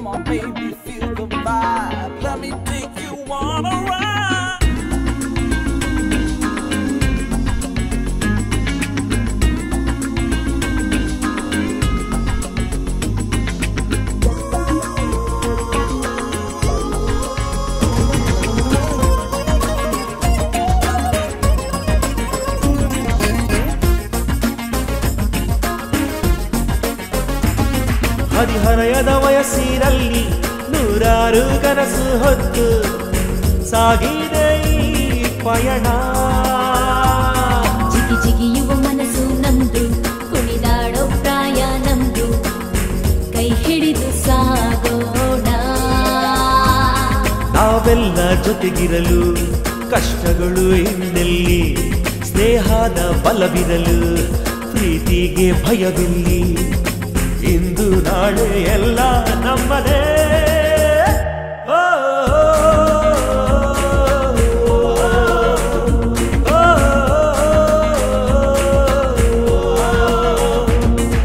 on, baby, feel the vibe. Let me take you on a ride. ಹದಿಹರೆಯದ ವಯಸ್ಸಿನಲ್ಲಿ ನೂರಾರು ಕನಸು ಹೊತ್ತು ಸಾಗಿದೆ ಈ ಪಯಣ ಜಿಗಿ ಜಿಗಿಯುವ ಮನಸ್ಸು ನಮ್ದು ಕುಣಿದಾಡೋ ಪ್ರಾಯ ನಮ್ದು ಕೈ ಹಿಡಿದು ಸಾಗೋಣ ನಾವೆಲ್ಲ ಜೊತೆಗಿರಲು ಕಷ್ಟಗಳು ಇನ್ನೆಲ್ಲಿ ಸ್ನೇಹದ ಬಲವಿರಲು ಪ್ರೀತಿಗೆ ಭಯವಿಲ್ಲಿ ಇಂದು ನಾಳೆ ಎಲ್ಲ ನಮ್ಮದೇ ಓ, ಓ, ಓ, ಓ.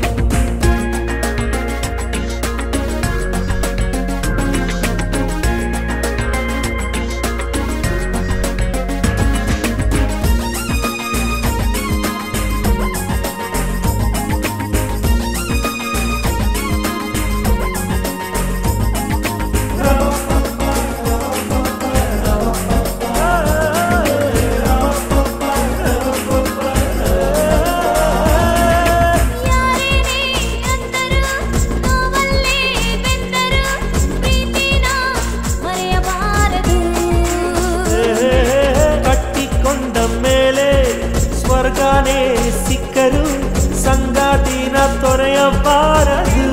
ಯಾರೇನೇ ಅಂದರು ನೋವಲ್ಲೇ ಬೆಂದರು ಪ್ರೀತಿನ ಮರೆಯಬಾರದು ಕಟ್ಟಿಕೊಂಡ ಮೇಲೆ ಸ್ವರ್ಗನೇ ಸಿಕ್ಕರು ಸಂಗಾತಿನ ತೊರೆಯಬಾರದು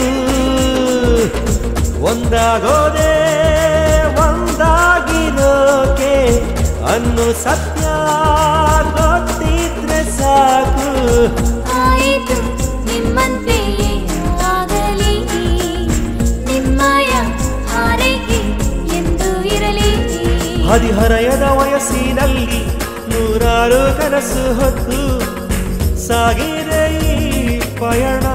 ಒಂದಾಗೋದೆ ಒಂದಾಗಿರೋಕೆ ಅನ್ನು ಸತ್ಯ ಗೊತ್ತಿದ್ರೆ ಸಾಕು ಆಯಿತು ನಿಮ್ಮಂತೆಯೇ ಆಗಲಿ ನಿಮ್ಮಯ ಹಾರೈಕೆ ಎಂದು ಇರಲಿ ಹದಿಹರೆಯದ ವಯಸ್ಸಿನಲ್ಲಿ ನೂರಾರು ಕನಸು ಹೊತ್ತು ಸಾಗಿದೆ ಈ ಪಯಣ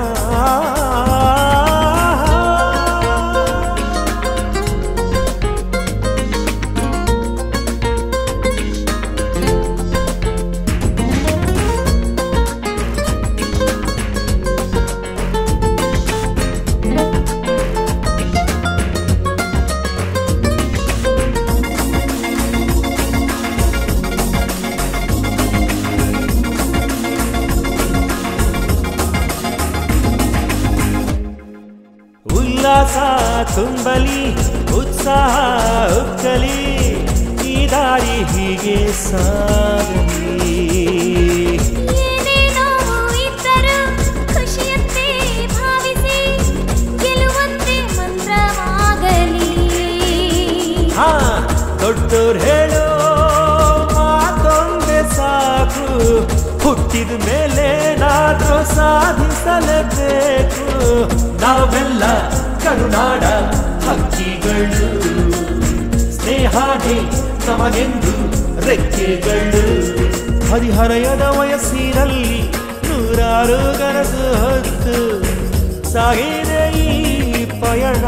ಉಲ್ಲಾಸ ತುಂಬಲಿ ಉತ್ಸಾಹ ಉಕ್ಕಲಿ ಈ ದಾರಿ ಹೀಗೆ ಸಾಗಲಿ ಏನೇನೋ ಇದ್ದರೂ ಖುಷಿಯಂತೆ ಭಾವಿಸಿ ಗೆಲುವಂತೆ ಮಂತ್ರವಾಗಲಿ ಹಾ ದೊಡ್ಡೋರ್ ಹೇಳೋ ಮಾತೊಂದೆ ಸಾಕು ಹುಟ್ಟಿದ ಮೇಲೆ ನಾದ್ರೂ ಸಾಧಿಸಲೇಬೇಕು ನಾವೆಲ್ಲ ಕರುನಾಡ ಹಕ್ಕಿಗಳು ಸ್ನೇಹಾಡಿ ನಮಗೆಂದು ರೆಕ್ಕೆಗಳು ಹರಿಹರೆಯದ ವಯಸ್ಸಿನಲ್ಲಿ ನೂರಾರು ಕನಸು ಹೊತ್ತು ಸಾಗಿದೆ ಈ ಪಯಣ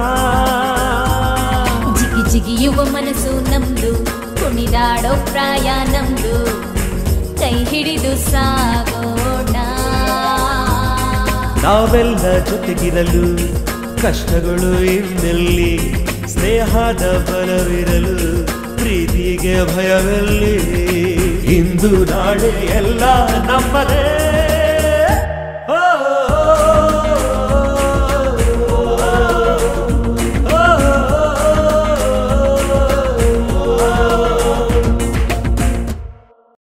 ಜಿಗಿ ಜಿಗಿಯುವ ಮನಸ್ಸು ನಮ್ದು ಕುಣಿದಾಡೋ ಪ್ರಾಯ ನಮ್ದು ಕೈ ಹಿಡಿದು ಸಾಗೋಣ ನಾವೆಲ್ಲ ಜೊತೆಗಿರಲು ಕಷ್ಟಗಳು ಇನ್ನೆಲ್ಲಿ ಸ್ನೇಹದ ಬಲವಿರಲು ಪ್ರೀತಿಗೆ ಭಯವೆಲ್ಲಿ ಇಂದು ನಾಳೆ ಎಲ್ಲ ನಮ್ಮದೇ